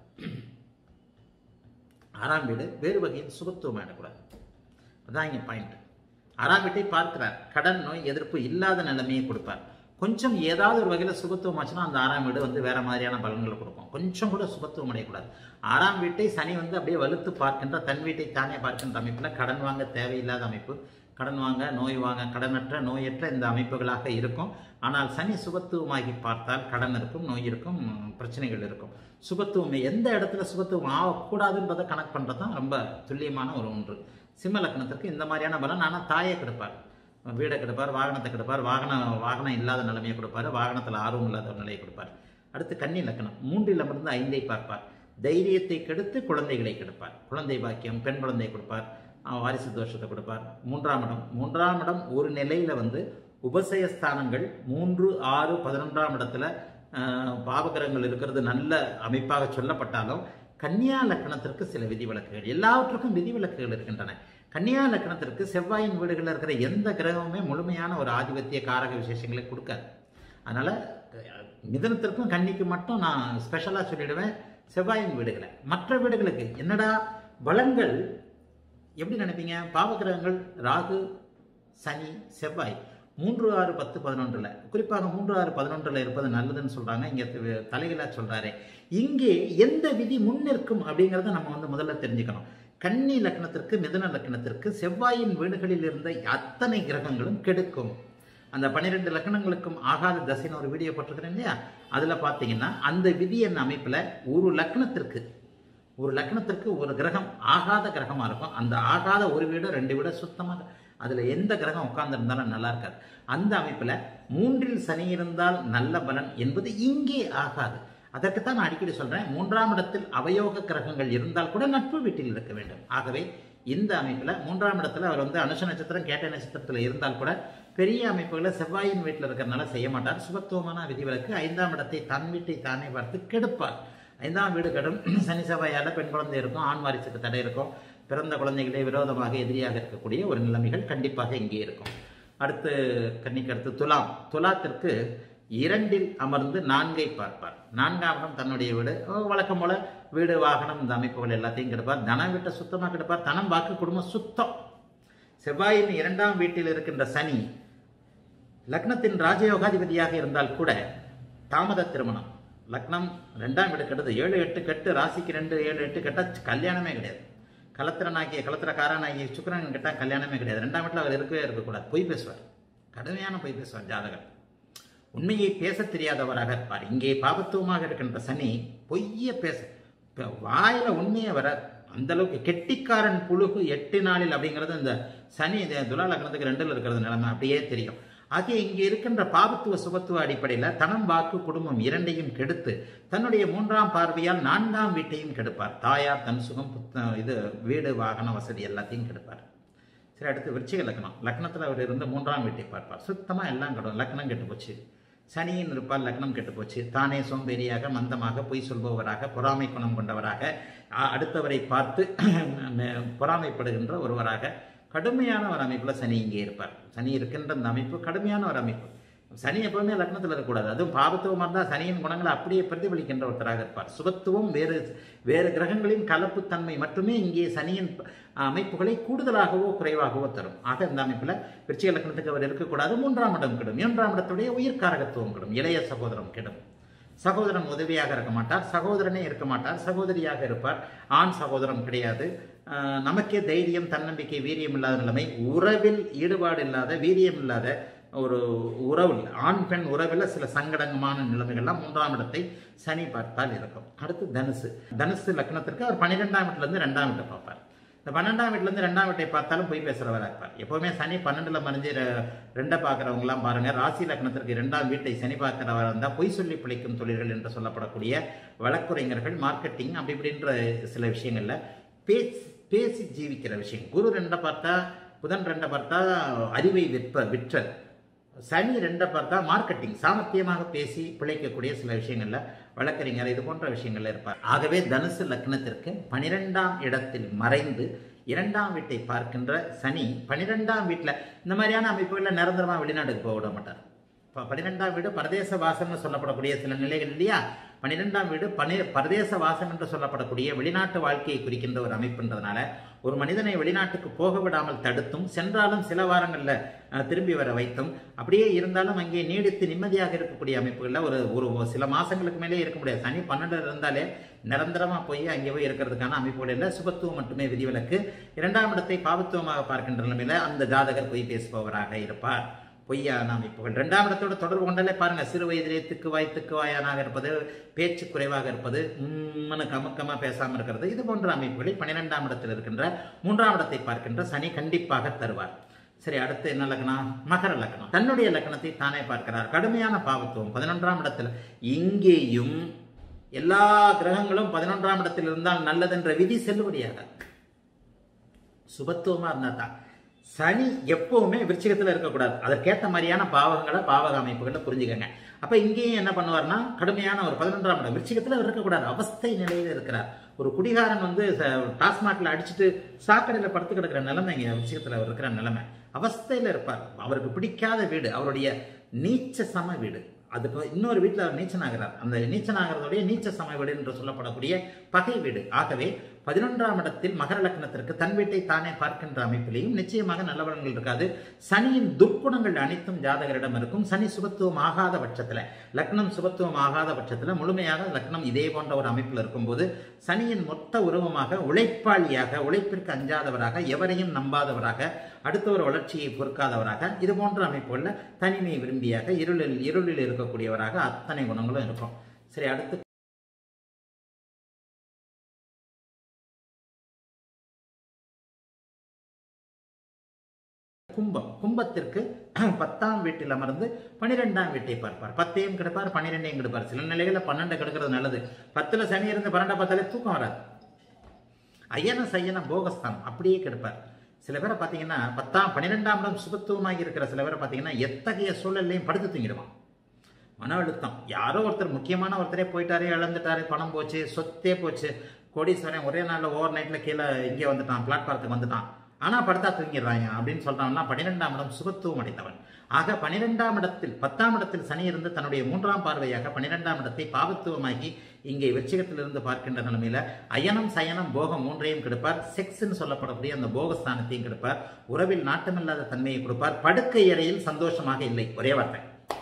ஆறாம் வீடு வேறு வகையில் சுபத்துவம் ஆயிடக்கூடாது அதான் இங்க பாயிண்ட் ஆறாம் வீட்டை பார்க்கிறார் கடன் நோய் எதிர்ப்பு இல்லாத நிலைமையை கொடுப்பார் கொஞ்சம் ஏதாவது ஒரு வகையில் சுபத்துவம் ஆச்சுன்னா அந்த ஆறாம் வீடு வந்து வேற மாதிரியான பலன்களை கொடுக்கும் கொஞ்சம் கூட சுபத்துவம் அடையக்கூடாது ஆறாம் வீட்டை சனி வந்து அப்படியே வலுத்து பார்க்கின்ற தன் வீட்டை தானே பார்க்கின்ற அமைப்பில் கடன் வாங்க தேவையில்லாத அமைப்பு கடன் வாங்க நோய் வாங்க கடனற்ற நோயற்ற இந்த அமைப்புகளாக இருக்கும் ஆனால் சனி சுபத்துவமாகி பார்த்தால் கடன் இருக்கும் நோய் இருக்கும் உம், பிரச்சனைகள் இருக்கும் சுபத்துவம் எந்த இடத்துல சுபத்துவம் ஆகக்கூடாதுன்றதை கணக்கு பண்ணுறது தான் ரொம்ப துல்லியமான ஒரு ஒன்று சிம்ம லக்னத்திற்கு இந்த மாதிரியான பலன் ஆனால் தாயை கெடுப்பார் வீடை கெடுப்பார் வாகனத்தை கெடுப்பார் வாகன வாகனம் இல்லாத நிலைமையை கொடுப்பார் வாகனத்தில் ஆர்வம் இல்லாத ஒரு நிலையை கொடுப்பார் அடுத்து கன்னி லக்னம் மூன்றில் அமர்ந்து ஐந்தை பார்ப்பார் தைரியத்தை கெடுத்து குழந்தைகளை கெடுப்பார் குழந்தை பாக்கியம் பெண் குழந்தை கொடுப்பார் அஹ் வாரிசு தோஷத்தை கொடுப்பார் மூன்றாம் இடம் மூன்றாம் இடம் ஒரு நிலையில வந்து உபசயஸ்தானங்கள் மூன்று ஆறு பதினொன்றாம் இடத்துல அஹ், பாவகிரகங்கள் இருக்கிறது நல்ல அமைப்பாக சொல்லப்பட்டாலும் கன்னியா லக்னத்திற்கு சில விதிவிலக்குகள் எல்லாவற்றுக்கும் விதிவிலக்குகள் இருக்கின்றன கன்னியா லக்னத்திற்கு செவ்வாயின் வீடுகளில் இருக்கிற எந்த கிரகமுமே முழுமையான ஒரு ஆதிபத்திய காரக விசேஷங்களை கொடுக்காது அதனால அஹ், மிதுனத்திற்கும் கன்னிக்கு மட்டும் நான் ஸ்பெஷலாக சொல்லிடுவேன் செவ்வாயின் வீடுகளை மற்ற வீடுகளுக்கு என்னடா பலன்கள் எப்படி நினைப்பீங்க பாவகிரகங்கள் ராகு சனி செவ்வாய் மூன்று ஆறு பத்து பதினொன்றுல குறிப்பாக மூன்று ஆறு பதினொன்றுல இருப்பது நல்லதுன்னு சொல்றாங்க இங்க தலைகளா சொல்றாரு இங்கே எந்த விதி முன்னிற்கும் அப்படிங்கறத நம்ம வந்து முதல்ல தெரிஞ்சுக்கணும் கன்னி லக்னத்திற்கு மிதுன லக்னத்திற்கு செவ்வாயின் வீடுகளில் இருந்த அத்தனை கிரகங்களும் கெடுக்கும் அந்த பன்னிரெண்டு லக்னங்களுக்கும் ஆகாத தசைன்னு ஒரு வீடியோ போட்டிருக்கிறேன் இல்லையா அதில் பார்த்தீங்கன்னா அந்த விதியின் அமைப்பில் ஒரு லக்னத்திற்கு ஒரு லக்னத்திற்கு ஒரு கிரகம் ஆகாத கிரகமாக இருக்கும் அந்த ஆகாத ஒரு வீடு ரெண்டு வீடு சுத்தமாக அதில் எந்த கிரகம் உட்கார்ந்திருந்தாலும் நல்லா இருக்காது அந்த அமைப்பில் மூன்றில் சனி இருந்தால் நல்ல பலன் என்பது இங்கே ஆகாது அதற்குத்தான் நான் அடிக்கடி சொல்றேன் மூன்றாம் இடத்தில் அவயோக கிரகங்கள் இருந்தால் கூட நட்பு வீட்டில் இருக்க வேண்டும் ஆகவே இந்த அமைப்பில் மூன்றாம் இடத்துல அவர் வந்து அனுஷ நட்சத்திரம் கேட்ட நட்சத்திரத்தில் இருந்தால் கூட பெரிய அமைப்புகளை செவ்வாயின் வீட்டில் இருக்கிறனால செய்ய மாட்டார் சுபத்துவமான விதிவிலக்கு ஐந்தாம் இடத்தை தன் வீட்டை தானே பார்த்து கெடுப்பார் ஐந்தாம் வீடு கடும் சனி செவ்வாயால் பெண் குழந்தை இருக்கும் ஆண் வாரிசுக்கு தடை இருக்கும் பிறந்த குழந்தைகளே விரோதமாக எதிரியாக இருக்கக்கூடிய ஒரு நிலைமைகள் கண்டிப்பாக இங்கே இருக்கும் அடுத்து கன்னிக்கு அடுத்து துலாம் துலாத்திற்கு இரண்டில் அமர்ந்து நான்கை பார்ப்பார் நான்காம் இடம் தன்னுடைய வீடு ஓ, வழக்கம் போல வீடு வாகனம் இந்த அமைப்புகள் எல்லாத்தையும் கெடுப்பார் தனம் வீட்டை சுத்தமாக கெடுப்பார் தனம் வாக்கு குடும்பம் சுத்தம் செவ்வாயின் இரண்டாம் வீட்டில் இருக்கின்ற சனி லக்னத்தின் ராஜயோகாதிபதியாக இருந்தால் கூட தாமத திருமணம் லக்னம் ரெண்டாம் வீடு கெடுது ஏழு எட்டு கெட்டு ராசிக்கு ரெண்டு ஏழு எட்டு கெட்டா கல்யாணமே கிடையாது கலத்திரனாகிய கலத்திரக்காரனாகிய சுக்கிரன் கேட்டால் கல்யாணமே கிடையாது ரெண்டாம் வீட்டில் அவர் இருக்கவே இருக்கக்கூடாது பொய் பேசுவார் கடுமையான பொய் பேசுவார் ஜாதகர் உண்மையை பேசத் தெரியாதவராக இருப்பார் இங்கே பாபத்துவமாக இருக்கின்ற சனி பொய்ய பேச இப்ப வாயில உண்மையை வர அந்த அளவுக்கு கெட்டிக்காரன் புழுகு எட்டு நாளில் அப்படிங்கிறது இந்த சனி இது துலா லக்னத்துக்கு ரெண்டில் இருக்கிறது நிலைமை அப்படியே தெரியும் ஆகிய இங்கே இருக்கின்ற பாபத்துவ சுபத்துவ அடிப்படையில் தனம் வாக்கு குடும்பம் இரண்டையும் கெடுத்து தன்னுடைய மூன்றாம் பார்வையால் நான்காம் வீட்டையும் கெடுப்பார் தாயார் தன் சுகம் புத்த இது வீடு வாகன வசதி எல்லாத்தையும் கெடுப்பார் சரி அடுத்து விருச்சிக லக்னம் லக்னத்தில் அவர் இருந்து மூன்றாம் வீட்டை பார்ப்பார் சுத்தமாக எல்லாம் கெடும் லக்னம் கெட்டு போச்சு சனியின் இருப்பால் லக்னம் கெட்டு போச்சு தானே சோம்பேறியாக மந்தமாக பொய் சொல்பவராக பொறாமை குணம் கொண்டவராக அ- அடுத்தவரை பார்த்து பொறாமைப்படுகின்ற ஒருவராக கடுமையான ஒரு அமைப்பில் சனி இங்கே இருப்பார் சனி இருக்கின்ற அந்த அமைப்பு கடுமையான ஒரு அமைப்பு சனி எப்பவுமே லக்னத்தில் இருக்கக்கூடாது அதுவும் பாபத்துவமாக இருந்தால் சனியின் குணங்களை அப்படியே பிரதிபலிக்கின்ற ஒருத்தராக இருப்பார் சுபத்துவம் வேறு வேறு கிரகங்களின் கலப்புத்தன்மை மட்டுமே இங்கே சனியின் அமைப்புகளை கூடுதலாகவோ குறைவாகவோ தரும் ஆக இந்த அமைப்பில் விருச்சிக லக்னத்துக்கு அவர் இருக்கக்கூடாது மூன்றாம் இடம் கெடும் மூன்றாம் இடத்துடைய உயிர்காரகத்துவம் கெடும் இளைய சகோதரம் கெடும் சகோதரன் உதவியாக இருக்க மாட்டார் சகோதரனே இருக்க மாட்டார் சகோதரியாக இருப்பார் ஆண் சகோதரம் கிடையாது ஆஹ் நமக்கே தைரியம் தன்னம்பிக்கை வீரியம் இல்லாத நிலைமை உறவில் ஈடுபாடு இல்லாத வீரியம் இல்லாத ஒரு உறவில் ஆண் பெண் உறவில் சில சங்கடங்கமான நிலைமைகள்லாம் மூன்றாம் இடத்தை சனி பார்த்தால் இருக்கும் அடுத்து தனுசு தனுசு லக்னத்திற்கு அவர் பன்னிரெண்டாம் வீட்டிலேருந்து ரெண்டாம் வீட்டை பார்ப்பார் இந்த பன்னெண்டாம் வீட்டிலேருந்து ரெண்டாம் வீட்டை பார்த்தாலும் போய் பேசுகிறவராக இருப்பார் எப்போவுமே சனி பன்னெண்டில் மறைஞ்சு ரெ- ரெண்டை பார்க்குறவங்களாம் பாருங்க ராசி லக்னத்திற்கு இரண்டாம் வீட்டை சனி பார்க்கிறவர் இருந்தால் பொய் சொல்லி பிழைக்கும் தொழில்கள் என்று சொல்லப்படக்கூடிய வழக்குரைஞர்கள் மார்க்கெட்டிங் அப்படி இப்படின்ற சில விஷயங்கள்ல பேசி பேசி ஜீவிக்கிற விஷயம் குரு ரெண்டை பார்த்தா புதன் ரெண்டை பார்த்தா அறிவை விற்ப விற்றல் சனி ரெண்டை பார்த்தா மார்க்கெட்டிங் சாமர்த்தியமாக பேசி பிழைக்கக்கூடிய சில விஷயங்கள்ல வழக்கறிஞர் இது போன்ற விஷயங்கள்ல இருப்பார் ஆகவே தனுசு லக்னத்திற்கு பனிரெண்டாம் இடத்தில் மறைந்து இரண்டாம் வீட்டை பார்க்கின்ற சனி பனிரெண்டாம் வீட்டில் இந்த மாதிரியான அமைப்புகளில் நிரந்தரமாக வெளிநாட்டுக்கு போக விட மாட்டார் இப்போ பன்னிரெண்டாம் வீடு பரதேச வாசம்னு சொல்லப்படக்கூடிய சில நிலைகள் இல்லையா பன்னிரெண்டாம் வீடு பனி பரதேச வாசம் என்று சொல்லப்படக்கூடிய வெளிநாட்டு வாழ்க்கையை குறிக்கின்ற ஒரு அமைப்புன்றதுனால ஒரு மனிதனை வெளிநாட்டுக்கு போக விடாமல் தடுத்தும் சென்றாலும் சில வாரங்களில் அஹ், திரும்பி வர வைத்தும் அப்படியே இருந்தாலும் அங்கே நீடித்து நிம்மதியாக இருக்கக்கூடிய அமைப்புகளில் ஒரு ஒரு சில மாசங்களுக்கு மேலே இருக்க முடியாது சனி பன்னெண்டு இருந்தாலே நிரந்தரமாக போய் அங்கே போய் இருக்கிறதுக்கான அமைப்புகள் இல்லை சுபத்துவம் மட்டுமே விதிவிலக்கு இரண்டாம் இடத்தை பாவத்துவமாக பார்க்கின்ற நிலைமையில அந்த ஜாதகர் பொய் பேசுபவராக இருப்பார் பொய்யான அமைப்புகள் இரண்டாம் இடத்தோட தொடர்பு கொண்டாலே பாருங்க சிறு வயதிலே திக்குவாய் திக்குவாயனாக இருப்பது பேச்சு குறைவாக இருப்பது உம்மனு கமக்கமா பேசாம இருக்கிறது இது போன்ற அமைப்புகளை பன்னிரெண்டாம் இடத்தில் இருக்கின்ற மூன்றாம் இடத்தை பார்க்கின்ற சனி கண்டிப்பாக தருவார் சரி அடுத்து என்ன லக்னம் மகர லக்னம் தன்னுடைய லக்னத்தை தானே பார்க்கிறார் கடுமையான பாவத்துவம் பதினொன்றாம் இடத்தில் இங்கேயும் எல்லா கிரகங்களும் பதினொன்றாம் இடத்தில் இருந்தால் நல்லதென்ற விதி செல்லுபடியாக சுபத்துவமா இருந்தா தான் சனி எப்பவுமே விருச்சிகத்துல இருக்கக்கூடாது அதற்கேற்ற மாதிரியான பாவங்களை பாவக அமைப்புகளை புரிஞ்சுக்கங்க அப்ப இங்கேயும் என்ன பண்ணுவார்னா கடுமையான ஒரு பதினொன்றாம் இடம் விருச்சிகத்துல அவர் இருக்கக்கூடாது அவஸ்தை நிலையில இருக்கிறார் ஒரு குடிகாரன் வந்து ச- டாஸ்மாக்ல அடிச்சுட்டு சாக்கடையில படுத்து கிடக்கிற நிலைமை இங்க விருச்சிகத்துல அவர் இருக்கிற நிலைமை அவஸ்தையில இருப்பார் அவருக்கு பிடிக்காத வீடு அவருடைய நீச்ச சம வீடு அதுக்கு இன்னொரு வீட்டில் அவர் நீச்சனாகிறார் அந்த நீச்சனாகிறதுடைய நீச்ச சம வீடு என்று சொல்லப்படக்கூடிய பகை வீடு ஆகவே பதினொன்றாம் இடத்தில் மகர லக்னத்திற்கு தன் வீட்டை தானே பார்க்கின்ற அமைப்பிலேயும் நிச்சயமாக நல்ல பலன்கள் இருக்காது சனியின் துர்க்குணங்கள் அனைத்தும் ஜாதகரிடம் இருக்கும் சனி சுபத்துவம் ஆகாத பட்சத்தில் லக்னம் சுபத்துவம் ஆகாத பட்சத்தில் முழுமையாக லக்னம் இதே போன்ற ஒரு அமைப்பில் இருக்கும்போது சனியின் மொத்த உருவமாக உழைப்பாளியாக உழைப்பிற்கு அஞ்சாதவராக எவரையும் நம்பாதவராக அடுத்தவர் வளர்ச்சியை பொறுக்காதவராக இது போன்ற அமைப்புகளில் தனிமை விரும்பியாக இருளில் இருளில் இருக்கக்கூடியவராக அத்தனை குணங்களும் இருக்கும் சரி அடுத்து கும்பம் கும்பத்திற்கு பத்தாம் வீட்டில் அமர்ந்து பனிரெண்டாம் வீட்டை பார்ப்பார் பத்தையும் கெடுப்பார் பன்னிரெண்டையும் கெடுப்பார் சில நிலைகளில் பன்னெண்டு கெடுக்கிறது நல்லது பத்துல சனி இருந்து பன்னெண்டா பார்த்தாலே தூக்கம் வராது ஐயன சையன போகஸ்தானம் அப்படியே கெடுப்பார் சில பேரை பார்த்தீங்கன்னா பத்தாம் பன்னிரெண்டாம் இடம் சுபத்துவமாகி இருக்கிற சில பேரை பார்த்தீங்கன்னா எத்தகைய சூழல்லையும் படுத்து தூங்கிடுவான் மன அழுத்தம் யாரோ ஒருத்தர் முக்கியமான ஒருத்தரே போயிட்டாரு இழந்துட்டாரு பணம் போச்சு சொத்தே போச்சு கோடீஸ்வரன் ஒரே நாளில் ஓவர் நைட்டில் கீழே இங்கே வந்துட்டான் பிளாட்பாரத்துக்கு வந்துட்டான் ஆனால் படுத்தா தூங்கிடுறாங்க அப்படின்னு சொல்றாங்கன்னா பன்னிரெண்டாம் இடம் சுபத்துவம் அடைந்தவன் ஆக பன்னிரெண்டாம் இடத்தில் பத்தாம் இடத்தில் சனி இருந்து தன்னுடைய மூன்றாம் பார்வையாக பன்னிரெண்டாம் இடத்தை பாவத்துவமாகி இங்கே வெற்றிகத்திலிருந்து பார்க்கின்ற நிலைமையில அயனம் சயனம் போகம் மூன்றையும் கெடுப்பார் செக்ஸ்ன்னு சொல்லப்படக்கூடிய அந்த போகஸ்தானத்தையும் கெடுப்பார் உறவில் நாட்டமில்லாத தன்மையை கொடுப்பார் படுக்கை அறையில் சந்தோஷமாக இல்லை ஒரே வார்த்தை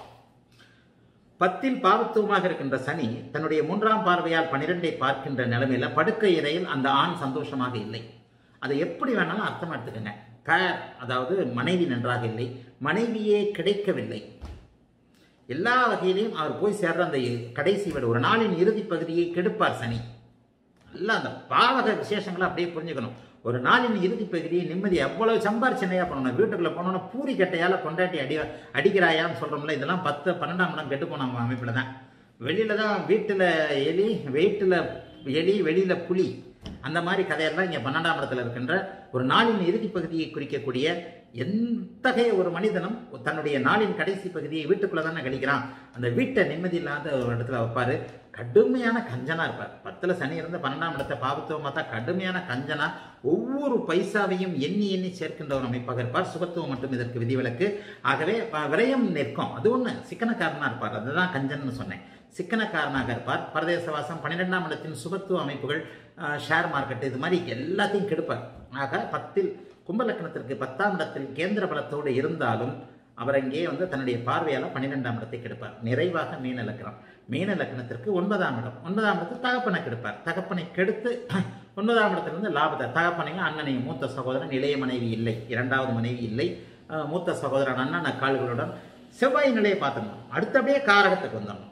பத்தில் பாவத்துவமாக இருக்கின்ற சனி தன்னுடைய மூன்றாம் பார்வையால் பனிரெண்டை பார்க்கின்ற நிலைமையில படுக்கை இறையில் அந்த ஆண் சந்தோஷமாக இல்லை அதை எப்படி வேணாலும் அர்த்தம் எடுத்துக்கங்க பேர் அதாவது மனைவி நன்றாக இல்லை மனைவியே கிடைக்கவில்லை எல்லா வகையிலையும் அவர் போய் சேர்ற அந்த கடைசி வீடு ஒரு நாளின் இறுதி பகுதியை கெடுப்பார் சனி நல்லா அந்த பாவக விசேஷங்களை அப்படியே புரிஞ்சுக்கணும் ஒரு நாளின் இறுதி பகுதியை நிம்மதி எவ்வளவு சம்பாரிச்சனையா பண்ணணும் வீட்டுக்குள்ள போனோம்னா பூரி கட்டையால கொண்டாட்டி அடி அடிக்கிறாயான்னு சொல்றோம்ல இதெல்லாம் பத்து பன்னெண்டாம் இடம் கெட்டு போன அமைப்புல தான் வெளியில தான் வீட்டுல எலி வீட்டுல எலி வெளியில புலி அந்த மாதிரி கதையெல்லாம் இங்க பன்னெண்டாம் இடத்துல இருக்கின்ற ஒரு நாளின் இறுதி பகுதியை குறிக்கக்கூடிய எத்தகைய ஒரு மனிதனும் தன்னுடைய நாளின் கடைசி பகுதியை வீட்டுக்குள்ள தானே கழிக்கிறான் அந்த வீட்டை நிம்மதி இல்லாத ஒரு இடத்துல வைப்பாரு கடுமையான கஞ்சனா இருப்பார் பத்துல சனி இருந்து பன்னெண்டாம் இடத்தை பாபத்துவம் பார்த்தா கடுமையான கஞ்சனா ஒவ்வொரு பைசாவையும் எண்ணி எண்ணி சேர்க்கின்ற ஒரு அமைப்பாக இருப்பார் சுகத்துவம் மட்டும் இதற்கு விதிவிலக்கு ஆகவே ப- விரயம் நிற்கும் அது ஒண்ணு சிக்கனக்காரனா இருப்பார் அதுதான் கஞ்சன்னு சொன்னேன் சிக்கனக்காரனாக இருப்பார் பரதேசவாசம் பன்னிரெண்டாம் இடத்தின் சுபத்துவ அமைப்புகள் அஹ், ஷேர் மார்க்கெட் இது மாதிரி எல்லாத்தையும் கெடுப்பார் ஆக பத்தில் கும்பலக்கணத்திற்கு பத்தாம் இடத்தில் கேந்திர பலத்தோடு இருந்தாலும் அவர் அங்கே வந்து தன்னுடைய பார்வையால பன்னிரெண்டாம் இடத்தை கெடுப்பார் நிறைவாக மீன லக்னம் மீன லக்னத்திற்கு ஒன்பதாம் இடம் ஒன்பதாம் இடத்தில் தகப்பனை கெடுப்பார் தகப்பனை கெடுத்து ஒன்பதாம் இடத்திலிருந்து லாபத்தை தகப்பனையும் அண்ணனையும் மூத்த சகோதரன் இளைய மனைவி இல்லை இரண்டாவது மனைவி இல்லை அஹ், மூத்த சகோதரன் அண்ணன் அக்கால்களுடன் செவ்வாய் நிலையை பார்த்துடணும் அடுத்தபடியே காரகத்துக்கு வந்துடணும்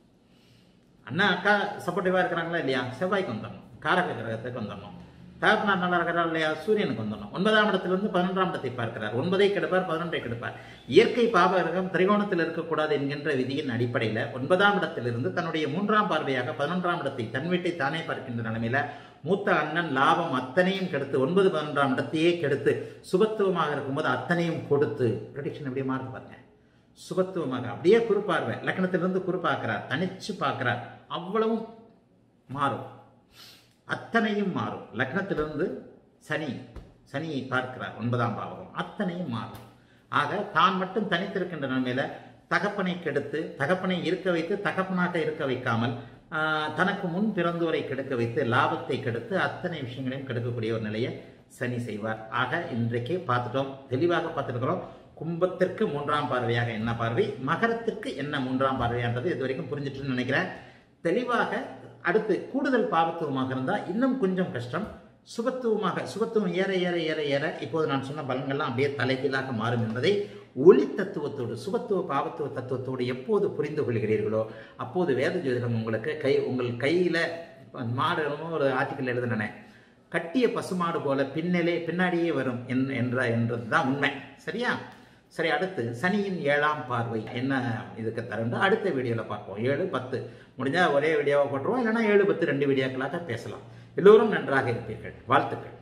அண்ணா அக்கா சப்போர்ட்டிவாக இருக்கிறாங்களா இல்லையா செவ்வாய்க்கு வந்துடணும் காரக கிரகத்துக்கு வந்துடணும் தகப்பனார் நல்லா இருக்கிறார் இல்லையா சூரியனுக்கு வந்துடணும் ஒன்பதாம் இடத்திலிருந்து பதினொன்றாம் இடத்தை பார்க்கிறார் ஒன்பதை கெடுப்பார் பதினொன்றை கெடுப்பார் இயற்கை பாபகிரகம் திரிகோணத்தில் இருக்கக்கூடாது என்கின்ற விதியின் அடிப்படையில் ஒன்பதாம் இடத்திலிருந்து தன்னுடைய மூன்றாம் பார்வையாக பதினொன்றாம் இடத்தை தன் வீட்டை தானே பார்க்கின்ற நிலைமையில மூத்த அண்ணன் லாபம் அத்தனையும் கெடுத்து ஒன்பது பதினொன்றாம் இடத்தையே கெடுத்து சுபத்துவமாக இருக்கும்போது அத்தனையும் கொடுத்து ப்ரொடிக்ஷன் எப்படியே மாறுது பாருங்க சுபத்துவமாக அப்படியே குறுப்பார்வை லக்னத்திலிருந்து குறுப்பாக்குறார் தனிச்சு பார்க்கிறார் அவ்வளவும் மாறும் அத்தனையும் மாறும் லக்னத்திலிருந்து சனி சனியை பார்க்கிறார் ஒன்பதாம் பாவகம் அத்தனையும் மாறும் ஆக தான் மட்டும் தனித்திருக்கின்ற நிலைமையில தகப்பனை கெடுத்து தகப்பனை இருக்க வைத்து தகப்பனாக இருக்க வைக்காமல் ஆஹ், தனக்கு முன் பிறந்தோரை கெடுக்க வைத்து லாபத்தை கெடுத்து அத்தனை விஷயங்களையும் கெடுக்கக்கூடிய ஒரு நிலையை சனி செய்வார் ஆக இன்றைக்கே பார்த்துட்டோம் தெளிவாக பார்த்துருக்கிறோம் கும்பத்திற்கு மூன்றாம் பார்வையாக என்ன பார்வை மகரத்திற்கு என்ன மூன்றாம் பார்வையான்றது இது வரைக்கும் புரிஞ்சிட்டுன்னு நினைக்கிறேன் தெளிவாக அடுத்து கூடுதல் பாவத்துவமாக இருந்தால் இன்னும் கொஞ்சம் கஷ்டம் சுபத்துவமாக சுபத்துவம் ஏற ஏற ஏற ஏற இப்போது நான் சொன்ன பலன்கள்லாம் அப்படியே தலைகீழாக மாறும் என்பதை ஒளி தத்துவத்தோடு சுபத்துவ பாவத்துவ தத்துவத்தோடு எப்போது புரிந்து கொள்கிறீர்களோ அப்போது வேத ஜோதிடம் உங்களுக்கு கை உங்கள் கையில் மாடு ஒரு ஆர்டிக்கல் எழுதுனேன் கட்டிய பசுமாடு போல பின்னலே பின்னாடியே வரும் என்- என்ற என்றது தான் உண்மை சரியா சரி அடுத்து சனியின் ஏழாம் பார்வை என்ன இதுக்கு தருண்டு அடுத்த வீடியோவில் பார்ப்போம் ஏழு பத்து முடிஞ்சால் ஒரே வீடியோவை போட்டுருவோம் இல்லைன்னா ஏழு பத்து ரெண்டு வீடியோக்களாக பேசலாம் எல்லோரும் நன்றாக இருப்பீர்கள் வாழ்த்துக்கள்